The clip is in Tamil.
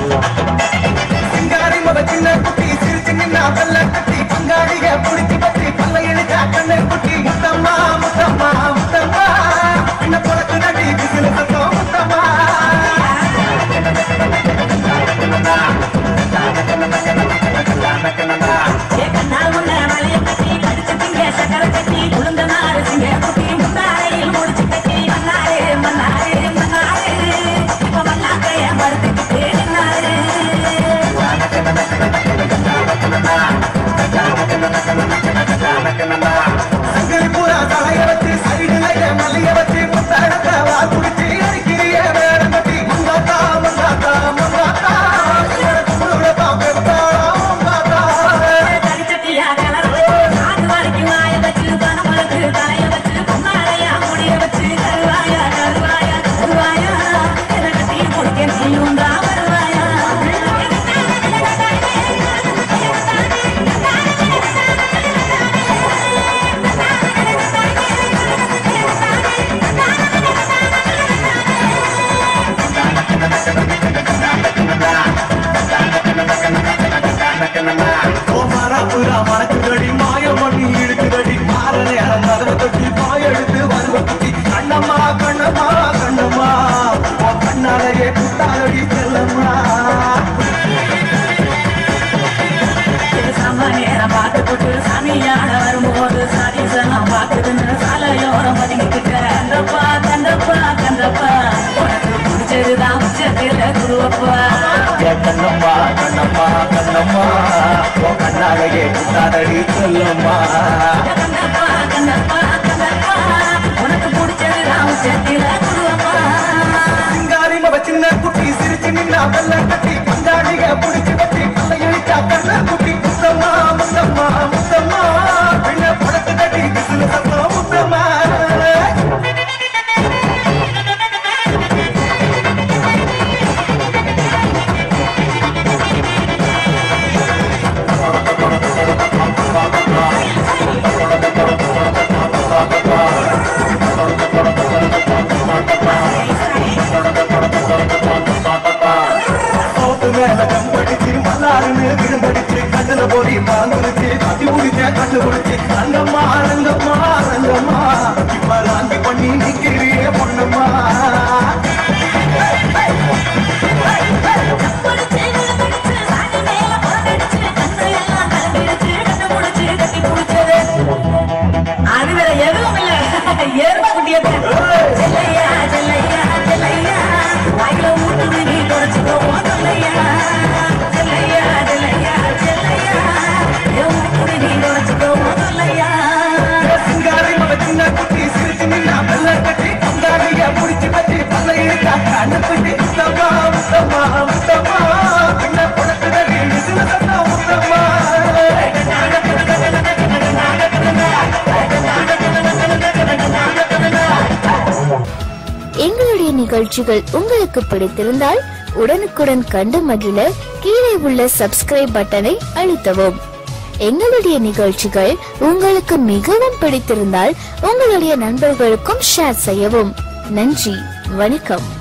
சிங்காரி முத சின்ன குட்டி சிரிச்சு நின்னா வெள்ள கட்டி பங்காளிக புடிச்சு பத்தி பல்ல இழுச்சா கண்ணு குட்டி முத்தம்மா முத்தம்மா முத்தம்மா பின்ன பொழக்கு நடி பிசில சத்தம் முத்தம்மா ஏ கண்ணால் முன்ன மலைய கட்டி கடிச்சு திங்க சக்கர கட்டி உளுந்த நாறு சிங்க குட்டி முந்தாரையில் முடிச்சு கட்டி மன்னாரே மன்னாரே மன்னாரே இப்ப மல்லாக்கைய மறுத்துக்கிட்டு நின்னாரு சங்கிலி பூரா தலைய வச்சு சைடுல மல்லிய வச்சு முத்தாடத்த வா குடிச்சு அடிக்கிறிய வேடம் கட்டி மங்காத்தா மங்காத்தா மங்காத்தா கும்பலோட பாம்பு மங்காத்தா கடிச்சட்டியா கலர் நாக்கு வரைக்கும் வாய வச்சு பணமளுக்கு தலைய வச்சு பொன்னாரையா முடிய வச்சு கருவாயா கருவாயா கருவாயா என கட்டி முடிக்க நீயும் தான் வருவாயா ஓமாரா புறா மணக்குதடி மாயம் பண்ணி இழுக்குதடி மாற நேரம் கதவை தொட்டி பாய் எடுத்து வருவ குட்டி கண்ணம்மா கண்ணம்மா கண்ணம்மா உன் கண்ணாலேயே புத்தாலடி செல்லம்மா சம நேரம் பார்த்து போட்டு சாமியான வரும்போது சாதீசனம் பார்க்குதுன்னு சாலையோரம் ஒதுங்கிக்கிட்ட கந்தப்பா கந்தப்பா கந்தப்பா உனக்கு பிடிச்சதுதான் உச்சத்தில் குருவப்பா ஏ கண்ணம்மா கண்ணம்மா கண்ணம்மா உன் கண்ணாலேயே புத்தாலடி செல்லம்மா கந்தப்பா கந்தப்பா கந்தப்பா உனக்கு பிடிச்சதுதான் உச்சத்தில் குருவப்பா சிங்காரி மவ சின்ன குட்டி சிரிச்சு நின்னா வெள்ள கட்டி பஞ்சாடிக புடிச்சு கட்டி பல்ல இழிச்சா கண்ண குட்டி முத்தம்மா முத்தம்மா முத்தம்மா பின்ன படத்து கட்டி பிசுல சத்தம் முத்தம்மா சோத்து மேல கம்படிச்சு மல்லாருன்னு விழுந்தடிச்சு கண்ணுல போடி மறந்துருச்சு கட்டி முடிச்ச கண்டு முடிச்சு ரங்கம்மா ரங்கம்மா ரங்கம்மா இப்ப ராங்கி பண்ணி நிக்கிறியே பொண்ணும்மா படிச்சு படிச்சு சாணி மேல புறக்கடிச்சு கண்ணு எல்லாம் கலம்பிடுச்சு கண்ணு முடிச்சு கட்டி பிடிச்சது அது வேற எதுவும் இல்ல எரும குட்டியத்தை செல்லையா செல்லையா செல்லையா வாயில ஊட்டு நீ தொடச்சுக்கோ சொல்லையா செல்லையா செல்லையா செல்லையா என் ஊட்டு நீ தொடச்சுக்கோ சொல்லையா சிங்காரி மவ சின்ன குட்டி சிரிச்சு நின்னா வெள்ள கட்டி பந்தாடிய புடிச்சு கட்டி பல்ல இழுத்தா கண்ணு குட்டி முத்தம்மா முத்தம்மா முத்தம்மா பின்ன படத்துல விசுல சத்தம் முத்தம்மா எங்களுடைய நிகழ்ச்சிகள் உங்களுக்கு பிடித்திருந்தால் உடனுக்குடன் கண்டு மகிழ கீழே உள்ள சப்ஸ்கிரைப் பட்டனை அழுத்தவும் எங்களுடைய நிகழ்ச்சிகள் உங்களுக்கு மிகவும் பிடித்திருந்தால் உங்களுடைய நண்பர்களுக்கும் ஷேர் செய்யவும் நன்றி வணக்கம்